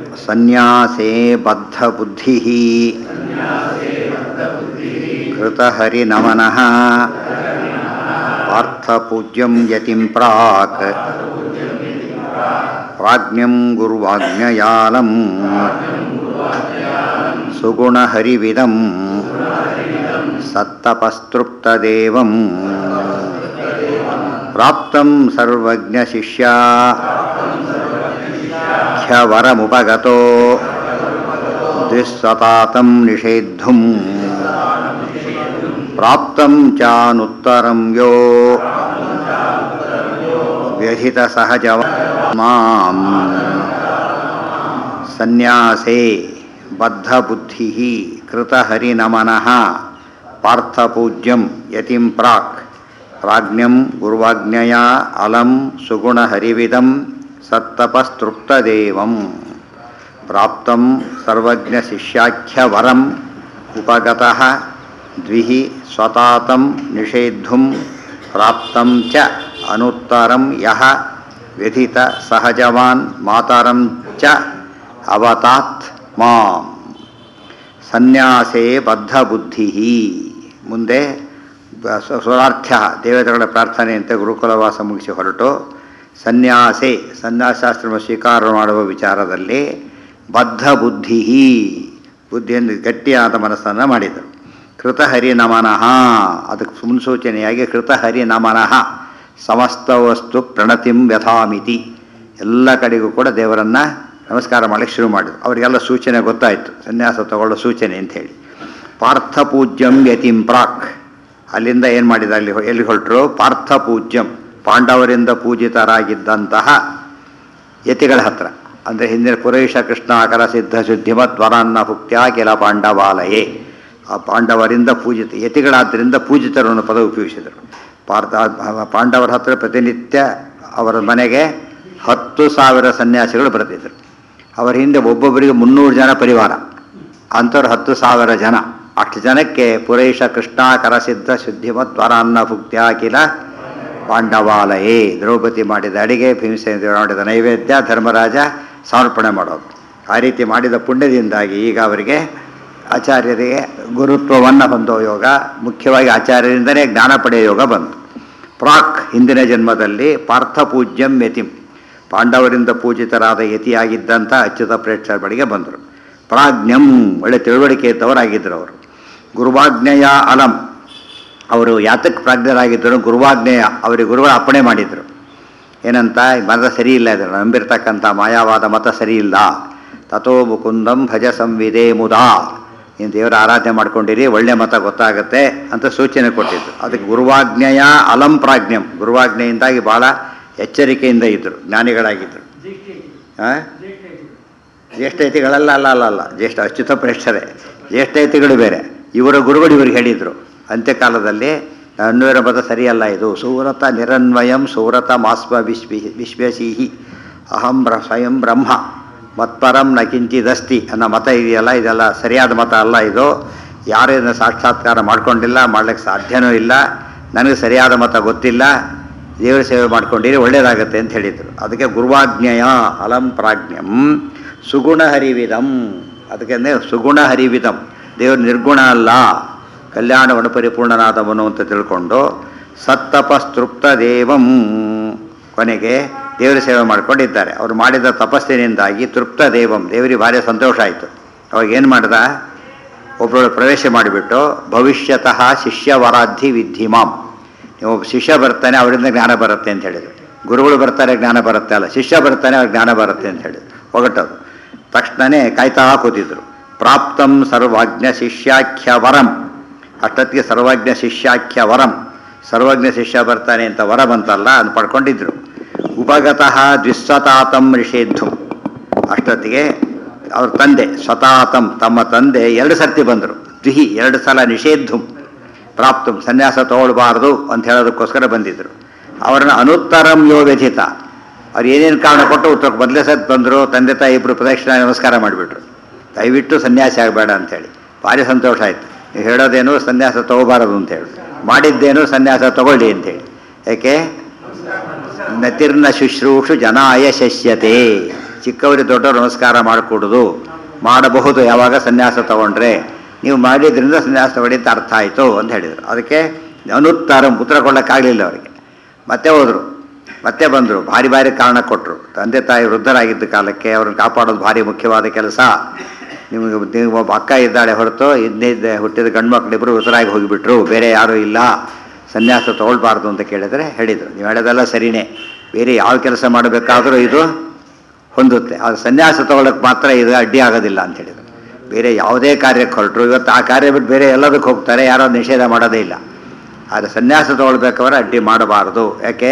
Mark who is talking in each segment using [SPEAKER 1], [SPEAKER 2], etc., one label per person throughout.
[SPEAKER 1] ಸನ್ಯಾಸೇ ಬದ್ಧಬುದ್ಧಿಃ ಕೃತಹರಿನಮನಃ ಪಾರ್ಥಪೂಜ್ಯಂ ಯತಿಂ ಪ್ರಾಕ್ ಪ್ರಾಜ್ಞಂ ಗುರುವಾಜ್ಞಯಾಲಂ ಸುಗುಣಹರಿವಿದಂ ಸತ್ತಪಸ್ತೃಪ್ತದೇವಂ ಪ್ರಾಪ್ತಂ ಸರ್ವಜ್ಞಶಿಷ್ಯ ಖ್ಯವರಮುಪಗತೋ ದ್ವಿಸ್ವತಾತಂ ನಿಷೇद्धುಂ ಪ್ರಾಪ್ತಂ ಚಾನುತ್ತರಂ ಯೋ ವ್ಯಹಿತ ಸಹಜ ಮಾಂ ಸನ್ಯಾಸೇ ಬದ್ಧಬುದ್ಧಿ ಕೃತಹರಿನಮನಃ ಪಾರ್ಥಪೂಜ್ಯಂ ಯತಿಂ ಪ್ರಾಕ್ ಪ್ರಾಜ್ಞಂ ಗುರುವಾಜ್ಞೆಯ ಅಲಂ ಸುಗುಣಹರಿವಿದಂ ಸತ್ತಪಸ್ತೃಪ್ತದೇವಂ ಪ್ರಾಪ್ತಂ ಸರ್ವಜ್ಞಶಿಷ್ಯಾಖ್ಯವರಂ ಉಪಗತಃ ದ್ವಿಃ ಸ್ವತಾತಂ ನಿಷೇದ್ಧುಂ ಪ್ರಾಪ್ತಂ ಚ ಅನುತ್ತರಂ ಯಃ ವ್ಯಥಿತ ಸಹಜವಾನ್ ಮಾತರಂ ಚ ಅವತಾತ್ ಮಾಂ ಸನ್ಯಾಸೇ ಬದ್ಧಬುದ್ಧಿ ಮುಂದೆ ಬ- ಸ್ವ- ಸ್ವರಾರ್ಥ್ಯ ದೇವತೆಗಳ ಪ್ರಾರ್ಥನೆ ಅಂತ ಗುರುಕುಲವಾಸ ಮುಗಿಸಿ ಹೊರಟು ಸನ್ಯಾಸೆ ಸನ್ಯಾಸಾಶ್ರಮ ಸ್ವೀಕಾರ ಮಾಡುವ ವಿಚಾರದಲ್ಲಿ ಬದ್ಧ ಬುದ್ಧಿ ಬುದ್ಧಿಯನ್ನು ಗಟ್ಟಿಯಾದ ಮನಸ್ಸನ್ನು ಮಾಡಿದರು ಕೃತಹರಿ ನಮನಃ ಅದಕ್ಕೆ ಮುನ್ಸೂಚನೆಯಾಗಿ ಕೃತಹರಿ ನಮನಃ ಸಮಸ್ತ ವಸ್ತು ಪ್ರಣತಿಂ ವ್ಯಥಾಮಿತಿ ಎಲ್ಲ ಕಡೆಗೂ ಕೂಡ ದೇವರನ್ನು ನಮಸ್ಕಾರ ಮಾಡಲಿಕ್ಕೆ ಶುರು ಮಾಡಿದರು ಅವರಿಗೆಲ್ಲ ಸೂಚನೆ ಗೊತ್ತಾಯಿತು ಸನ್ಯಾಸ ತಗೊಳ್ಳೋ ಸೂಚನೆ ಅಂಥೇಳಿ ಪಾರ್ಥಪೂಜ್ಯಂ ಯತಿಂ ಪ್ರಾಕ್ ಅಲ್ಲಿಂದ ಏನು ಮಾಡಿದ ಅಲ್ಲಿ ಹೊ- ಎಲ್ಲಿ ಹೊರಟರು ಪಾರ್ಥಪೂಜ್ಯಂ ಪಾಂಡವರಿಂದ ಪೂಜಿತರಾಗಿದ್ದಂತಹ ಯತಿಗಳ ಹತ್ರ ಅಂದರೆ ಹಿಂದಿನ ಪುರೇಶ ಕೃಷ್ಣಾಕರ ಸಿದ್ಧ ಶುದ್ಧಿಮತ್ ವರಾನ್ನ ಭುಕ್ತ್ಯಾ ಕೆಲ ಪಾಂಡವಾಲಯೇ ಆ ಪಾಂಡವರಿಂದ ಪೂಜಿತ ಯತಿಗಳಾದ್ದರಿಂದ ಪೂಜಿತರು ಅನ್ನೋ ಪದ ಉಪಯೋಗಿಸಿದರು ಪಾರ್ಥ ಪಾಂಡವರ ಹತ್ರ ಪ್ರತಿನಿತ್ಯ ಅವರ ಮನೆಗೆ ಹತ್ತು ಸಾವಿರ ಸನ್ಯಾಸಿಗಳು ಬರ್ತಿದ್ದರು ಅವರ ಹಿಂದೆ ಒಬ್ಬೊಬ್ಬರಿಗೆ ಮುನ್ನೂರು ಜನ ಪರಿವಾರ ಅಂಥವ್ರು ಹತ್ತು ಸಾವಿರ ಜನ ಅಷ್ಟು ಜನಕ್ಕೆ ಪುರೇಶ ಕೃಷ್ಣಾಕರ ಸಿದ್ಧ ಶುದ್ಧಿಮತ್ ವರಾನ್ನ ಭುಕ್ತ್ಯಾ ಕಿಲ ಪಾಂಡವಾಲಯೇ ದ್ರೌಪದಿ ಮಾಡಿದ ಅಡಿಗೆ ಭೀಮಸೇನ ದೇವರು ಮಾಡಿದ ನೈವೇದ್ಯ ಧರ್ಮರಾಜ ಸಮರ್ಪಣೆ ಮಾಡೋದು ಆ ರೀತಿ ಮಾಡಿದ ಪುಣ್ಯದಿಂದಾಗಿ ಈಗ ಅವರಿಗೆ ಆಚಾರ್ಯರಿಗೆ ಗುರುತ್ವವನ್ನು ಹೊಂದೋ ಯೋಗ ಮುಖ್ಯವಾಗಿ ಆಚಾರ್ಯರಿಂದಲೇ ಜ್ಞಾನ ಪಡೆಯೋ ಯೋಗ ಬಂತು ಪ್ರಾಕ್ ಹಿಂದಿನ ಜನ್ಮದಲ್ಲಿ ಪಾರ್ಥಪೂಜ್ಯಂ ಯತಿಂ ಪಾಂಡವರಿಂದ ಪೂಜಿತರಾದ ಯತಿಯಾಗಿದ್ದಂಥ ಅಚ್ಯುತ ಪ್ರೇಕ್ಷರ ಬಳಿಗೆ ಬಂದರು ಪ್ರಾಜ್ಞಂ ಒಳ್ಳೆ ತಿಳುವಳಿಕೆ ಇದ್ದವರಾಗಿದ್ದರು ಅವರು ಗುರುವಾಜ್ಞೆಯ ಅಲಂ ಅವರು ಯಾತಕ್ಕೆ ಪ್ರಾಜ್ಞರಾಗಿದ್ದರು ಗುರುವಾಜ್ಞೆಯ ಅವರಿಗೆ ಗುರುಗಳ ಅಪ್ಪಣೆ ಮಾಡಿದರು ಏನಂತ ಈ ಮತ ಸರಿ ಇಲ್ಲ ಇದ್ರು ನಂಬಿರ್ತಕ್ಕಂಥ ಮಾಯಾವಾದ ಮತ ಸರಿ ಇಲ್ಲ ತಥೋ ಮುಕುಂದಂ ಭಜ ಸಂವಿದೆ ಮುದಾ ನೀನು ದೇವರ ಆರಾಧನೆ ಮಾಡ್ಕೊಂಡಿರಿ ಒಳ್ಳೆ ಮತ ಗೊತ್ತಾಗುತ್ತೆ ಅಂತ ಸೂಚನೆ ಕೊಟ್ಟಿದ್ದು ಅದಕ್ಕೆ ಗುರುವಾಜ್ಞೆಯ ಅಲಂ ಪ್ರಾಜ್ಞಂ ಗುರುವಾಜ್ಞೆಯಿಂದಾಗಿ ಭಾಳ ಎಚ್ಚರಿಕೆಯಿಂದ ಇದ್ದರು ಜ್ಞಾನಿಗಳಾಗಿದ್ದರು ಹಾಂ ಜ್ಯೇಷ್ಠೈತಿಗಳಲ್ಲ ಅಲ್ಲ ಅಲ್ಲ ಅಲ್ಲ ಜ್ಯೇಷ್ಠ ಅಚ್ಯುತ ಪ್ರೇಷ್ಠರೇ ಜ್ಯೇಷ್ಠೈತಿಗಳು ಬೇರೆ ಇವರ ಗುರುಗಳು ಇವ್ರಿಗೆ ಹೇಳಿದರು ಅಂತ್ಯಕಾಲದಲ್ಲಿ ಅನ್ವಯರ ಪದ ಸರಿಯಲ್ಲ ಇದು ಸೂರತ ನಿರನ್ವಯಂ ಸೂರತ ಮಾಸ್ಮ ವಿಶ್ವಿ ವಿಶ್ವಸೀಹಿ ಅಹಂ ಬ್ರ ಸ್ವಯಂ ಬ್ರಹ್ಮ ಮತ್ಪರಂ ನ ಕಿಂಚಿದಸ್ತಿ ಅನ್ನೋ ಮತ ಇದೆಯಲ್ಲ ಇದೆಲ್ಲ ಸರಿಯಾದ ಮತ ಅಲ್ಲ ಇದು ಯಾರು ಇದನ್ನು ಸಾಕ್ಷಾತ್ಕಾರ ಮಾಡ್ಕೊಂಡಿಲ್ಲ ಮಾಡ್ಲಿಕ್ಕೆ ಸಾಧ್ಯನೂ ಇಲ್ಲ ನನಗೆ ಸರಿಯಾದ ಮತ ಗೊತ್ತಿಲ್ಲ ದೇವರ ಸೇವೆ ಮಾಡ್ಕೊಂಡಿರಿ ಒಳ್ಳೆಯದಾಗತ್ತೆ ಅಂತ ಹೇಳಿದರು ಅದಕ್ಕೆ ಗುರುವಾಜ್ಞೆಯ ಅಲಂ ಪ್ರಾಜ್ಞಂ ಸುಗುಣ ಹರಿವಿದಂ ಅದಕ್ಕೆ ಸುಗುಣ ಹರಿವಿದಂ ದೇವರು ನಿರ್ಗುಣ ಅಲ್ಲ ಕಲ್ಯಾಣವನ್ನು ಪರಿಪೂರ್ಣನಾದವನು ಅಂತ ತಿಳ್ಕೊಂಡು ಸತ್ತಪಸ್ತೃಪ್ತ ದೇವಂ ಕೊನೆಗೆ ದೇವರ ಸೇವೆ ಮಾಡ್ಕೊಂಡಿದ್ದಾರೆ ಅವರು ಮಾಡಿದ ತಪಸ್ಸಿನಿಂದಾಗಿ ತೃಪ್ತ ದೇವಂ ದೇವರಿಗೆ ಭಾರಿ ಸಂತೋಷ ಆಯಿತು ಅವಾಗ ಏನು ಮಾಡ್ದ ಒಬ್ಬರೊಳು ಪ್ರವೇಶ ಮಾಡಿಬಿಟ್ಟು ಭವಿಷ್ಯತಃ ಶಿಷ್ಯವರಾಧಿ ವಿದ್ಧಿಮಾಂ ನೀವು ಒಬ್ಬ ಶಿಷ್ಯ ಬರ್ತಾನೆ ಅವರಿಂದ ಜ್ಞಾನ ಬರುತ್ತೆ ಅಂತ ಹೇಳಿದ್ರು ಗುರುಗಳು ಬರ್ತಾರೆ ಜ್ಞಾನ ಬರುತ್ತೆ ಅಲ್ಲ ಶಿಷ್ಯ ಬರ್ತಾನೆ ಅವ್ರಿಗೆ ಜ್ಞಾನ ಬರುತ್ತೆ ಅಂತ ಹೇಳಿದ್ರು ಒಗಟದು ತಕ್ಷಣನೇ ಕಾಯ್ತಾ ಕೂತಿದ್ರು ಪ್ರಾಪ್ತಂ ಸರ್ವಜ್ಞ ಶಿಷ್ಯಾಖ್ಯ ವರಂ ಅಷ್ಟೊತ್ತಿಗೆ ಸರ್ವಜ್ಞ ಶಿಷ್ಯಾಖ್ಯ ವರಂ ಸರ್ವಜ್ಞ ಶಿಷ್ಯ ಬರ್ತಾನೆ ಅಂತ ವರ ಬಂತಲ್ಲ ಅದನ್ನು ಪಡ್ಕೊಂಡಿದ್ರು ಉಪಗತಃ ದ್ವಿಸ್ವತಾತಂ ಋಷೇದ್ಧು ಅಷ್ಟೊತ್ತಿಗೆ ಅವ್ರ ತಂದೆ ಸ್ವತಾತಂ ತಮ್ಮ ತಂದೆ ಎರಡು ಸರ್ತಿ ಬಂದರು ದ್ವಿಹಿ ಎರಡು ಸಲ ನಿಷೇಧು ಪ್ರಾಪ್ತು ಸನ್ಯಾಸ ತಗೊಳ್ಬಾರ್ದು ಅಂತ ಹೇಳೋದಕ್ಕೋಸ್ಕರ ಬಂದಿದ್ದರು ಅವರನ್ನು ಅನುತ್ತರಂ ಯೋ ವ್ಯಥಿತ ಅವ್ರು ಏನೇನು ಕಾರಣ ಕೊಟ್ಟು ಉತ್ತರ ಮೊದಲೇ ಸತ್ ಬಂದರು ತಂದೆ ತಾಯಿ ಇಬ್ಬರು ಪ್ರದಕ್ಷಿಣೆ ನಮಸ್ಕಾರ ಮಾಡಿಬಿಟ್ರು ದಯವಿಟ್ಟು ಸನ್ಯಾಸಿ ಆಗಬೇಡ ಅಂತೇಳಿ ಭಾರಿ ಸಂತೋಷ ಆಯಿತು ನೀವು ಹೇಳೋದೇನು ಸನ್ಯಾಸ ತಗೋಬಾರದು ಅಂತೇಳಿ ಮಾಡಿದ್ದೇನು ಸನ್ಯಾಸ ತಗೊಳ್ಳಿ ಅಂತೇಳಿ ಯಾಕೆ ನತಿರ್ನ ಶುಶ್ರೂಷು ಜನಾಯ ಶಸ್ಯತೆ ಚಿಕ್ಕವರಿಗೆ ದೊಡ್ಡವರು ನಮಸ್ಕಾರ ಮಾಡಿಕೊಡೋದು ಮಾಡಬಹುದು ಯಾವಾಗ ಸನ್ಯಾಸ ತಗೊಂಡ್ರೆ ನೀವು ಮಾಡಿದ್ರಿಂದ ಸನ್ಯಾಸ ತಗೊಳ್ಳಿ ಅಂತ ಅರ್ಥ ಆಯಿತು ಅಂತ ಹೇಳಿದರು ಅದಕ್ಕೆ ಅನುತ್ತಾರಂ ಉತ್ತರ ಕೊಡೋಕ್ಕಾಗಲಿಲ್ಲ ಅವರಿಗೆ ಮತ್ತೆ ಹೋದರು ಮತ್ತೆ ಬಂದರು ಭಾರಿ ಭಾರಿ ಕಾರಣ ಕೊಟ್ಟರು ತಂದೆ ತಾಯಿ ವೃದ್ಧರಾಗಿದ್ದ ಕಾಲಕ್ಕೆ ಅವ್ರನ್ನ ಕಾಪಾಡೋದು ಭಾರಿ ಮುಖ್ಯವಾದ ಕೆಲಸ ನಿಮಗೆ ನೀವು ಒಬ್ಬ ಅಕ್ಕ ಇದ್ದಾಳೆ ಹೊರತು ಇನ್ನಿದ್ದ ಹುಟ್ಟಿದ ಗಂಡು ಮಕ್ಕಳಿಬ್ಬರು ವೃದ್ಧರಾಗಿ ಹೋಗಿಬಿಟ್ರು ಬೇರೆ ಯಾರೂ ಇಲ್ಲ ಸನ್ಯಾಸ ತೊಗೊಳ್ಬಾರ್ದು ಅಂತ ಕೇಳಿದರೆ ಹೇಳಿದರು ನೀವು ಹೇಳೋದೆಲ್ಲ ಸರಿಯೇ ಬೇರೆ ಯಾವ ಕೆಲಸ ಮಾಡಬೇಕಾದರೂ ಇದು ಹೊಂದುತ್ತೆ ಅದು ಸನ್ಯಾಸ ತಗೊಳ್ಳೋಕೆ ಮಾತ್ರ ಇದು ಅಡ್ಡಿ ಆಗೋದಿಲ್ಲ ಅಂತ ಹೇಳಿದರು ಬೇರೆ ಯಾವುದೇ ಕಾರ್ಯಕ್ಕೆ ಹೊರಟರು ಇವತ್ತು ಆ ಕಾರ್ಯ ಬಿಟ್ಟು ಬೇರೆ ಎಲ್ಲದಕ್ಕೆ ಹೋಗ್ತಾರೆ ಯಾರೋ ನಿಷೇಧ ಮಾಡೋದೇ ಇಲ್ಲ ಆದರೆ ಸನ್ಯಾಸ ತಗೊಳ್ಬೇಕಾದ್ರೆ ಅಡ್ಡಿ ಮಾಡಬಾರದು ಯಾಕೆ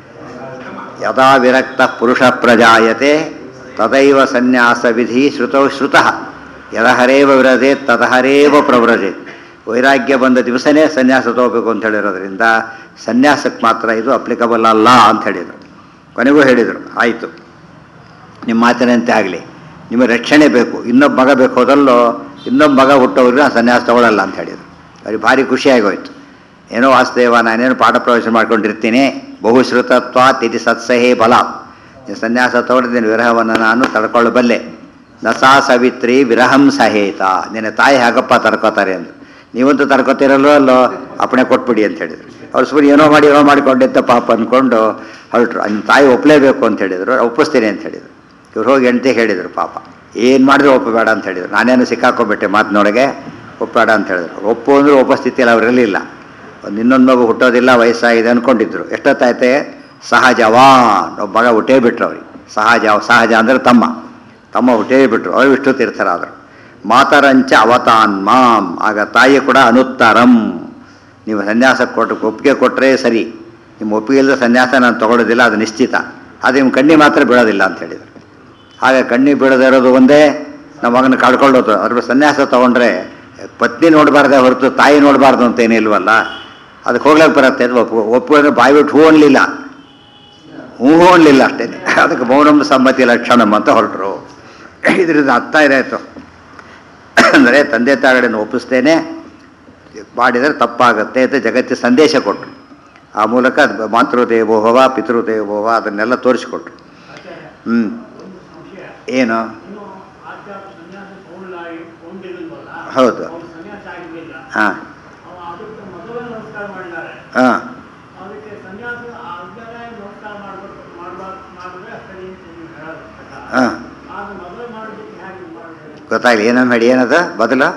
[SPEAKER 1] ಯದಾ ವಿರಕ್ತ ಪುರುಷ ಪ್ರಜಾಯತೆ ತದೈವ ಸನ್ಯಾಸ ವಿಧಿ ಶ್ರುತೌ ಶ್ರುತಃ ಯದಹರೇವ ವಿರದೆ ತದಹರೇವ ಪ್ರವ್ರಜೆ ವೈರಾಗ್ಯ ಬಂದ ದಿವಸನೇ ಸನ್ಯಾಸ ತಗೋಬೇಕು ಅಂತ ಹೇಳಿರೋದ್ರಿಂದ ಸನ್ಯಾಸಕ್ಕೆ ಮಾತ್ರ ಇದು ಅಪ್ಲಿಕಬಲ್ ಅಲ್ಲ ಅಂತ ಹೇಳಿದರು ಕೊನೆಗೂ ಹೇಳಿದರು ಆಯಿತು ನಿಮ್ಮ ಮಾತಿನಂತೆ ಆಗಲಿ ನಿಮಗೆ ರಕ್ಷಣೆ ಬೇಕು ಇನ್ನೊಬ್ಬ ಮಗ ಬೇಕು ಹೋದಲ್ಲೋ ಇನ್ನೊಬ್ಬ ಮಗ ಹುಟ್ಟೋರಿಗೆ ನಾನು ಸನ್ಯಾಸ ತಗೊಳ್ಳಲ್ಲ ಅಂತ ಹೇಳಿದರು ಅವ್ರಿಗೆ ಭಾರಿ ಖುಷಿಯಾಗೋಯ್ತು ಏನೋ ವಾಸುದೇವ ನಾನೇನು ಪಾಠ ಪ್ರವೇಶ ಮಾಡ್ಕೊಂಡಿರ್ತೀನಿ ಬಹುಶ್ರುತತ್ವ ತಿಥಿ ಸತ್ಸಹೇ ಬಲ ನೀನು ಸನ್ಯಾಸ ತಗೊಂಡಿದ್ದೀನಿ ವಿರಹವನ್ನು ನಾನು ತಡ್ಕೊಳ್ಳಬಲ್ಲೆ ನಸಾ ಸವಿತ್ರಿ ವಿರಹಂ ಸಹೇತ ನಿನ್ನ ತಾಯಿ ಹಾಗಪ್ಪ ತಡ್ಕೋತಾರೆ ಅಂದರು ನೀವಂತೂ ತಡ್ಕೋತಿರಲ್ಲೋ ಅಲ್ಲೋ ಅಪ್ಪಣೆ ಕೊಟ್ಬಿಡಿ ಅಂತ ಹೇಳಿದರು ಅವ್ರು ಸುಮ್ಮನೆ ಏನೋ ಮಾಡಿ ಏನೋ ಮಾಡಿಕೊಂಡಿದ್ದ ಪಾಪ ಅಂದ್ಕೊಂಡು ಹೊರಟ್ರು ನಿಮ್ಮ ತಾಯಿ ಒಪ್ಪಲೇಬೇಕು ಅಂತ ಹೇಳಿದರು ಒಪ್ಪಿಸ್ತೀನಿ ಅಂತ ಹೇಳಿದರು ಇವ್ರು ಹೋಗಿ ಹೆಂಡತಿ ಹೇಳಿದರು ಪಾಪ ಏನು ಮಾಡಿದ್ರು ಒಪ್ಪಬೇಡ ಅಂತ ಹೇಳಿದರು ನಾನೇನು ಸಿಕ್ಕಾಕೊಂಡ್ಬಿಟ್ಟೆ ಮಾತಿನೊಳಗೆ ಒಪ್ಪಬೇಡ ಅಂತ ಹೇಳಿದ್ರು ಒಪ್ಪು ಅಂದ್ರೆ ಒಪ್ಪೋ ಸ್ಥಿತಿಯಲ್ಲಿ ಅವರಿರಲಿಲ್ಲ ಒಂದು ಇನ್ನೊಂದು ಮಗು ಹುಟ್ಟೋದಿಲ್ಲ ವಯಸ್ಸಾಗಿದೆ ಅಂದ್ಕೊಂಡಿದ್ರು ಎಷ್ಟೊತ್ತಾಯ್ತೆ ಸಹಜವಾನ್ ಒಬ್ಬ ಮಗ ಹುಟ್ಟೇ ಬಿಟ್ರು ಅವ್ರಿಗೆ ಸಹಜ ಸಹಜ ಅಂದರೆ ತಮ್ಮ ತಮ್ಮ ಹುಟ್ಟೇ ಬಿಟ್ರು ಅವ್ರು ವಿಷ್ಣು ತೀರ್ಥರಾದರು ಮಾತರಂಚ ಅವತಾನ್ ಮಾಂ ಆಗ ತಾಯಿ ಕೂಡ ಅನುತ್ತರಂ ನೀವು ಸನ್ಯಾಸ ಕೊಟ್ಟು ಒಪ್ಪಿಗೆ ಕೊಟ್ಟರೆ ಸರಿ ನಿಮ್ಮ ಒಪ್ಪಿಗೆ ಇಲ್ಲದ ಸನ್ಯಾಸ ನಾನು ತಗೊಳ್ಳೋದಿಲ್ಲ ಅದು ನಿಶ್ಚಿತ ಅದು ನಿಮ್ಮ ಕಣ್ಣಿ ಮಾತ್ರ ಬೀಳೋದಿಲ್ಲ ಅಂತ ಹೇಳಿದರು ಹಾಗೆ ಕಣ್ಣಿ ಬೀಳದೇ ಇರೋದು ಒಂದೇ ನಮ್ಮ ಮಗನ ಕಳ್ಕೊಳ್ಳೋದು ಅದ್ರ ಸನ್ಯಾಸ ತೊಗೊಂಡ್ರೆ ಪತ್ನಿ ನೋಡಬಾರ್ದೆ ಹೊರತು ತಾಯಿ ನೋಡಬಾರ್ದು ಅಂತ ಏನಿಲ್ವಲ್ಲ ಅದಕ್ಕೆ ಹೋಗ್ಲಿಕ್ಕೆ ಬರುತ್ತೆ ಅದು ಒಪ್ಪು ಒಪ್ಪು ಬಾಯಿ ಬಿಟ್ಟು ಹೂ ಅನ್ಲಿಲ್ಲ ಹೂ ಅನ್ಲಿಲ್ಲ ಅಷ್ಟೇ ಅದಕ್ಕೆ ಮೌನಂ ಸಮ್ಮತಿ ಲಕ್ಷಣಂ ಅಂತ ಹೊರಟರು ಇದರಿಂದ ಅರ್ಥ ಇದಾಯಿತು ಅಂದರೆ ತಂದೆ ತಾಯಿಗಳನ್ನು ಒಪ್ಪಿಸ್ತೇನೆ ಮಾಡಿದರೆ ತಪ್ಪಾಗುತ್ತೆ ಅಂತ ಜಗತ್ತಿಗೆ ಸಂದೇಶ ಕೊಟ್ಟರು ಆ ಮೂಲಕ ಮಾತೃದೇವೋಭವ ಪಿತೃದೇವೋಭವ ಅದನ್ನೆಲ್ಲ ತೋರಿಸಿಕೊಟ್ರು ಹ್ಞೂ ಏನು
[SPEAKER 2] ಇನ್ನು ಆಧ್ಯಾತ್ಮ ಸನ್ಯಾಸ ತಗೊಂಡಾಗಿ ತಗೊಂಡಿಲ್ವಲ್ಲ
[SPEAKER 1] ಹೌದು
[SPEAKER 2] ಅವ್ರು ಸನ್ಯಾಸ ಆಗಿರ್ಲಿಲ್ಲ
[SPEAKER 1] ಹಾಂ
[SPEAKER 2] ಅವ ಅದಕ್ಕೆ ಮೊದಲೇ ನಮಸ್ಕಾರ ಮಾಡಿದ್ದಾರೆ
[SPEAKER 1] ಹಾಂ
[SPEAKER 2] ಅದಕ್ಕೆ ಸನ್ಯಾಸ ಆದ್ಮೇಲೆ ನಮಸ್ಕಾರ ಮಾಡ್ಬೇಕು ಮಾಡ್ಬಾರ್ದು ಮಾಡಿದ್ರೆ ಸರಿ ಅಂತ ನೀವು ಹೇಳೋದು ಪ್ರಕಾರ.
[SPEAKER 1] ಹಾಂ
[SPEAKER 2] ಆಗ ಮೊದಲೇ ಮಾಡೋದಕ್ಕೆ ಹೇಗೆ ಮಾಡಿದ್ರೆ
[SPEAKER 1] ಗೊತ್ತಾಗಲಿ ಏನೋ ಹೇಳಿ ಏನದು ಬದಲು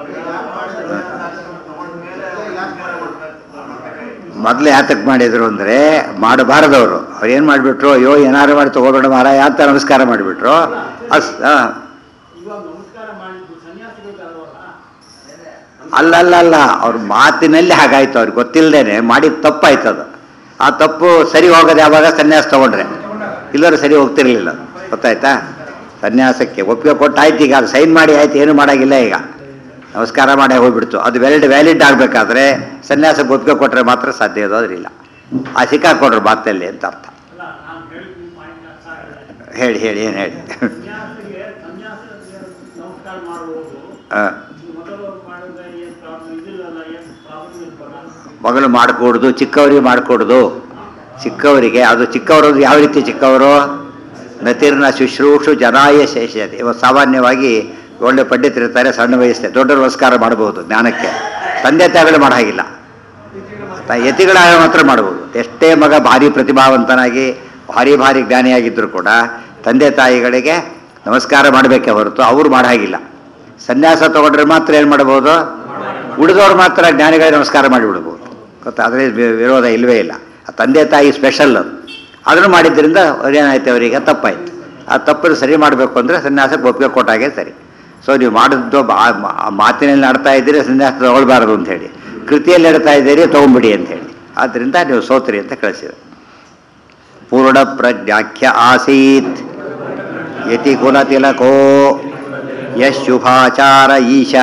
[SPEAKER 1] ಮೊದಲು ಯಾತಕ್ಕೆ ಮಾಡಿದ್ರು ಅಂದರೆ ಮಾಡಬಾರದವರು ಅವ್ರು ಏನು ಮಾಡಿಬಿಟ್ರು ಅಯ್ಯೋ ಏನಾರು ಮಾಡಿ ತೊಗೊಬೇಡ ಮಾರಾಯ ಅಂತ ನಮಸ್ಕಾರ ಮಾಡಿಬಿಟ್ರು ಅಸ್ ಹಾಂ
[SPEAKER 2] ಇವಾಗ ನಮಸ್ಕಾರ ಮಾಡಿದ್ದು ಸನ್ಯಾಸಿಗಳಿಗಾರವಲ್ಲ
[SPEAKER 1] ಅಲ್ಲ ಅಲ್ಲ ಅಲ್ಲ ಅವ್ರ ಮಾತಿನಲ್ಲಿ ಹಾಗಾಯ್ತು ಅವ್ರಿಗೆ ಗೊತ್ತಿಲ್ಲದೇನೆ ಮಾಡಿದ ತಪ್ಪಾಯ್ತು ಅದು ಆ ತಪ್ಪು ಸರಿ ಹೋಗೋದು ಯಾವಾಗ ಸನ್ಯಾಸ ತಗೊಂಡ್ರೆ ಇಲ್ಲರೂ ಸರಿ ಹೋಗ್ತಿರ್ಲಿಲ್ಲ ಅದು. ಗೊತ್ತಾಯ್ತಾ ಸನ್ಯಾಸಕ್ಕೆ ಒಪ್ಪಿಗೆ ಕೊಟ್ಟು ಆಯ್ತು ಈಗ ಅದು ಸೈನ್ ಮಾಡಿ ಆಯ್ತು ಏನು ಮಾಡೋಂಗಿಲ್ಲ ಈಗ ನಮಸ್ಕಾರ ಮಾಡಿ ಹೋಗ್ಬಿಡ್ತು ಅದು ವ್ಯಾಲಿಡ್ ವ್ಯಾಲಿಡ್ ಆಗಬೇಕಾದ್ರೆ ಸನ್ಯಾಸಕ್ಕೆ ಒಪ್ಪಿಗೆ ಕೊಟ್ಟರೆ ಮಾತ್ರ ಸಾಧ್ಯ ಇರೋದ್ರಿಲ್ಲ ಆ ಸಿಕ್ಕಾಕೊಂಡ್ರು ಮಾತಲ್ಲಿ ಅಂತ ಅರ್ಥ
[SPEAKER 2] ಅಲ್ಲ ನಾನು ಹೇಳಿದ ಪಾಯಿಂಟ್ ಅರ್ಥ ಆಗಲ್ಲ
[SPEAKER 1] ಹೇಳಿ ಹೇಳಿ ಏನು ಹೇಳಿ
[SPEAKER 2] ಸನ್ಯಾಸಿಗೆ ಸನ್ಯಾಸಿಗೆ ನಮಸ್ಕಾರ ಮಾಡುವುದು
[SPEAKER 1] ಹಾಂ
[SPEAKER 2] ಮೊದಲು ಮಾಡಿದ್ರೆ ಏನು ಪ್ರಾಬ್ಲಮ್ ಇದಿಲ್ಲಲ್ಲ ಏನು ಪ್ರಾಬ್ಲಮ್ ಇಲ್ವಲ್ಲ
[SPEAKER 1] ಮಗಳು ಮಾಡಿಕೊಡ್ದು ಚಿಕ್ಕವರಿಗೆ ಮಾಡಿಕೊಡ್ದು ಚಿಕ್ಕವರಿಗೆ ಅದು ಚಿಕ್ಕವರು ಅಂದ್ರೆ ಯಾವ ರೀತಿ ಚಿಕ್ಕವರು ನತಿರ್ನ ಶುಶ್ರೂಷು ಜನಾಯ ಶೇಷತೆ ಇವಾಗ ಸಾಮಾನ್ಯವಾಗಿ ಒಳ್ಳೆ ಪಂಡಿತರಿರ್ತಾರೆ ಸಣ್ಣ ವಯಸ್ಸೆ ದೊಡ್ಡ ನಮಸ್ಕಾರ ಮಾಡಬಹುದು ಜ್ಞಾನಕ್ಕೆ ತಂದೆ ತಾಯಿಗಳು ಮಾಡೋ ಹಾಗಿಲ್ಲ ತ- ಯತಿಗಳಾಗ ಮಾತ್ರ ಮಾಡ್ಬೋದು ಎಷ್ಟೇ ಮಗ ಭಾರಿ ಪ್ರತಿಭಾವಂತನಾಗಿ ಭಾರಿ ಭಾರಿ ಜ್ಞಾನಿಯಾಗಿದ್ದರೂ ಕೂಡ ತಂದೆ ತಾಯಿಗಳಿಗೆ ನಮಸ್ಕಾರ ಮಾಡಬೇಕೇ ಹೊರತು ಅವರು ಮಾಡೋ ಹಾಗಿಲ್ಲ ಸನ್ಯಾಸ ತಗೊಂಡ್ರೆ ಮಾತ್ರ ಏನು ಮಾಡ್ಬೋದು ಉಳಿದವ್ರು ಮಾತ್ರ ಜ್ಞಾನಿಗಳಿಗೆ ನಮಸ್ಕಾರ ಮಾಡಿಬಿಡ್ಬೋದು ಗೊತ್ತಾ ಆದರೆ ವಿರೋಧ ಇಲ್ಲವೇ ಇಲ್ಲ ಆ ತಂದೆ ತಾಯಿ ಸ್ಪೆಷಲ್ ಅದು ಅದನ್ನು ಮಾಡಿದ್ರಿಂದ ಏನಾಯ್ತು ಅವರಿಗೆ ತಪ್ಪಾಯ್ತು ಆ ತಪ್ಪನ್ನು ಸರಿ ಮಾಡಬೇಕು ಅಂದರೆ ಸನ್ಯಾಸಕ್ಕೆ ಒಪ್ಪಿಗೆ ಕೊಟ್ಟಾಗೆ ಸರಿ ಸೊ ನೀವು ಮಾಡಿದ್ದು ಬಾ- ಮಾ- ಆ ಮಾತಿನಲ್ಲಿ ಆಡ್ತಾ ಇದ್ದೀರಿ ಸನ್ಯಾಸ ತಗೊಳ್ಬಾರದು ಅಂತ ಹೇಳಿ ಕೃತಿಯಲ್ಲಿ ಆಡ್ತಾ ಇದ್ದೀರಿ ತೊಗೊಂಬಿಡಿ ಅಂತ ಹೇಳಿ ಆದ್ದರಿಂದ ನೀವು ಸೋತ್ರಿ ಅಂತ ಕಳಿಸಿದ್ರು ಪೂರ್ಣ ಪ್ರಜ್ಞಾಖ್ಯ ಆಸೀತ್ ಯತಿ ಕುಲತಿಲಕೋ ಯಶುಭಾಚಾರ ಈಶ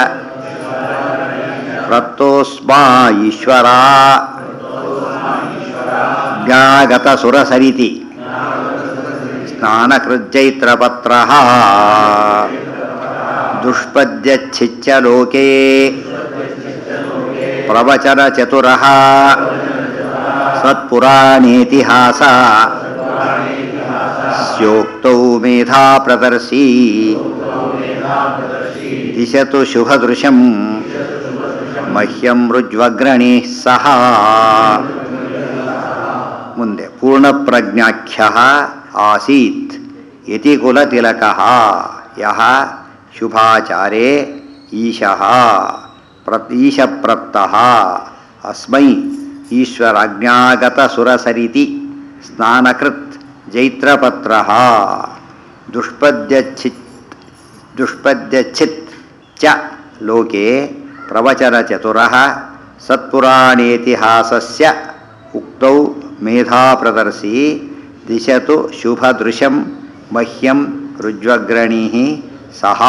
[SPEAKER 1] ಪ್ರತ್ತೋಸ್ಮಾ ಈಶ್ವರ ಜ್ಞಾಗತ ಸುರಸರಿತಿ ಸ್ನಾನಕೃಜ್ಜೈತ್ರಪತ್ರ ದುಷ್ಪದ್ಯಚ್ಛಿಚ್ಚ ಲೋಕೆ ಪ್ರವಚನ ಚತುರ ಸತ್ಪುರಾಣೇತಿಹಾಸ ಸ್ಯೋಕ್ತೌ ಮೇಧಾ ಪ್ರದರ್ಶಿ ದಿಶತು ಶುಭದೃಶಂ ಮಹ್ಯಂ ರುಜ್ವಗ್ರಣಿ ಸಹ ಮುಂದೆ ಪೂರ್ಣಪ್ರಜ್ಞಾಖ್ಯ ಆಸೀತ್ ಯತಿ ಕುಲತಿಲಕ ಯಹ ಶುಭಾಚಾರೇ ಈಶಃ ಪ್ರ ಈಶಪ್ರತ್ತಃ ಅಸ್ಮೈ ಈಶ್ವರಾಜ್ಞಾಗತ ಸುರಸರಿತಿ ಸ್ನಾನಕೃತ್ ಜೈತ್ರಪತ್ರ ದುಷ್ಪದ್ಯಚ್ಛಿತ್ ದುಷ್ಪದ್ಯಚ್ಛಿತ್ ಚ ಲೋಕೆ ಪ್ರವಚನಚತುರಃ ಸತ್ಪುರಾಣೇತಿಹಾಸಸ್ಯ ಉಕ್ತೌ ಮೇಧಾಪ್ರದರ್ಶಿ ದಿಶತು ಶುಭದೃಶಂ ಮಹ್ಯಂ ರುಜ್ವಗ್ರಣಿ ಸಹ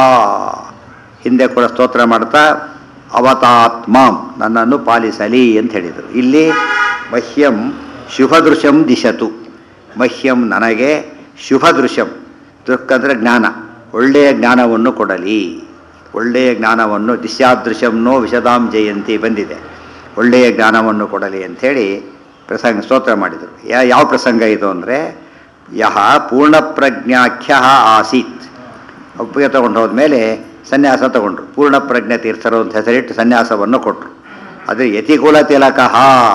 [SPEAKER 1] ಹಿಂದೆ ಕೂಡ ಸ್ತೋತ್ರ ಮಾಡ್ತಾ ಅವತಾತ್ಮಾಂ ನನ್ನನ್ನು ಪಾಲಿಸಲಿ ಅಂತ ಹೇಳಿದರು ಇಲ್ಲಿ ಮಹ್ಯಂ ಶುಭದೃಶಂ ದಿಶತು ಮಹ್ಯಂ ನನಗೆ ಶುಭದೃಶಂ ದೃಕ್ ಅಂದರೆ ಜ್ಞಾನ ಒಳ್ಳೆಯ ಜ್ಞಾನವನ್ನು ಕೊಡಲಿ ಒಳ್ಳೆಯ ಜ್ಞಾನವನ್ನು ದಿಶ್ಯಾದೃಶಂನೋ ವಿಶದಾಂ ಜಯಂತಿ ಬಂದಿದೆ ಒಳ್ಳೆಯ ಜ್ಞಾನವನ್ನು ಕೊಡಲಿ ಅಂಥೇಳಿ ಪ್ರಸಂಗ ಸ್ತೋತ್ರ ಮಾಡಿದರು ಯಾ ಯಾವ ಪ್ರಸಂಗ ಇದು ಅಂದರೆ ಯಹ ಪೂರ್ಣಪ್ರಜ್ಞಾಖ್ಯ ಆಸೀತ್ ಒಪ್ಪಿಗೆ ತಗೊಂಡು ಹೋದ್ಮೇಲೆ ಸನ್ಯಾಸ ತಗೊಂಡ್ರು ಪೂರ್ಣಪ್ರಜ್ಞೆ ತೀರ್ಥರು ಅಂತ ಹೆಸರಿಟ್ಟು ಸನ್ಯಾಸವನ್ನು ಕೊಟ್ಟರು ಅದು ಯತಿಕುಲ ತಿಲಕಃ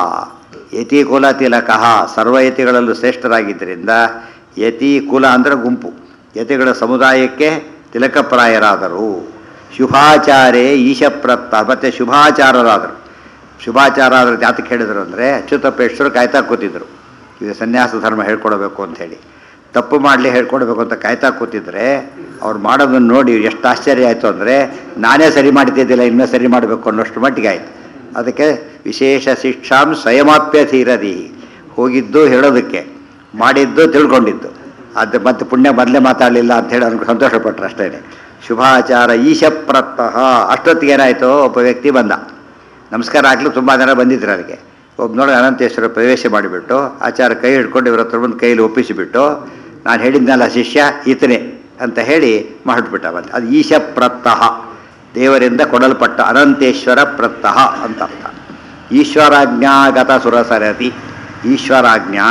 [SPEAKER 1] ಯತಿಕುಲ ತಿಲಕಃ ಸರ್ವ ಯತಿಗಳಲ್ಲೂ ಶ್ರೇಷ್ಠರಾಗಿದ್ದರಿಂದ ಯತಿ ಕುಲ ಅಂದರೆ ಗುಂಪು ಯತಿಗಳ ಸಮುದಾಯಕ್ಕೆ ತಿಲಕಪ್ರಾಯರಾದರು ಶುಭಾಚಾರೇ ಈಶಪ್ರತ್ತ ಮತ್ತು ಶುಭಾಚಾರರಾದರು ಶುಭಾಚಾರರಾದ್ರು ಜಾತಕ್ಕೆ ಹೇಳಿದರು ಅಂದರೆ ಅಚ್ಯುತಪೇಶ್ವರು ಕಾಯ್ತಾ ಕೂತಿದ್ರು ಈಗ ಸನ್ಯಾಸ ಧರ್ಮ ಹೇಳ್ಕೊಡ್ಬೇಕು ಅಂಥೇಳಿ ತಪ್ಪು ಮಾಡಲಿ ಹೇಳ್ಕೊಡ್ಬೇಕು ಅಂತ ಕಾಯ್ತಾ ಕೂತಿದ್ರೆ ಅವ್ರು ಮಾಡೋದನ್ನು ನೋಡಿ ಎಷ್ಟು ಆಶ್ಚರ್ಯ ಆಯಿತು ಅಂದರೆ ನಾನೇ ಸರಿ ಮಾಡ್ತಿದ್ದಿಲ್ಲ ಇನ್ನೂ ಸರಿ ಮಾಡಬೇಕು ಅನ್ನೋಷ್ಟು ಮಟ್ಟಿಗೆ ಆಯಿತು ಅದಕ್ಕೆ ವಿಶೇಷ ಶಿಕ್ಷಾಂ ಸ್ವಯಮಾಪ್ಯಧೀರದಿ ಹೋಗಿದ್ದು ಹೇಳೋದಕ್ಕೆ ಮಾಡಿದ್ದು ತಿಳ್ಕೊಂಡಿದ್ದು ಅದು ಮತ್ತೆ ಪುಣ್ಯ ಮೊದಲೇ ಮಾತಾಡಲಿಲ್ಲ ಅಂಥೇಳಿ ಅವ್ನಿಗೆ ಸಂತೋಷಪಟ್ಟರು ಅಷ್ಟೇ ಶುಭಾಚಾರ ಈಶಪ್ರತ್ತಃ ಅಷ್ಟೊತ್ತಿಗೆ ಏನಾಯಿತು ಒಬ್ಬ ವ್ಯಕ್ತಿ ಬಂದ ನಮಸ್ಕಾರ ಆಗಲು ತುಂಬ ಜನ ಬಂದಿದ್ರು ಅದಕ್ಕೆ ಒಬ್ಬ ನೋಡಿ ಅನಂತೇಶ್ವರ ಪ್ರವೇಶ ಮಾಡಿಬಿಟ್ಟು ಆಚಾರ ಕೈ ಹಿಡ್ಕೊಂಡು ಇವರ ಹತ್ರ ಬಂದು ಕೈಯಲ್ಲಿ ಒಪ್ಪಿಸಿಬಿಟ್ಟು ನಾನು ಹೇಳಿದ್ನಲ್ಲ ಶಿಷ್ಯ ಈತನೇ ಅಂತ ಹೇಳಿ ಮಾಡಿಬಿಟ್ಟ ಬಂದು ಅದು ಈಶ ಪ್ರತ್ತಃ ದೇವರಿಂದ ಕೊಡಲ್ಪಟ್ಟ ಅನಂತೇಶ್ವರ ಪ್ರತ್ತಃ ಅಂತ ಅರ್ಥ ಈಶ್ವರಾಜ್ಞಾಗತ ಸುರಸರತಿ ಈಶ್ವರಾಜ್ಞಾ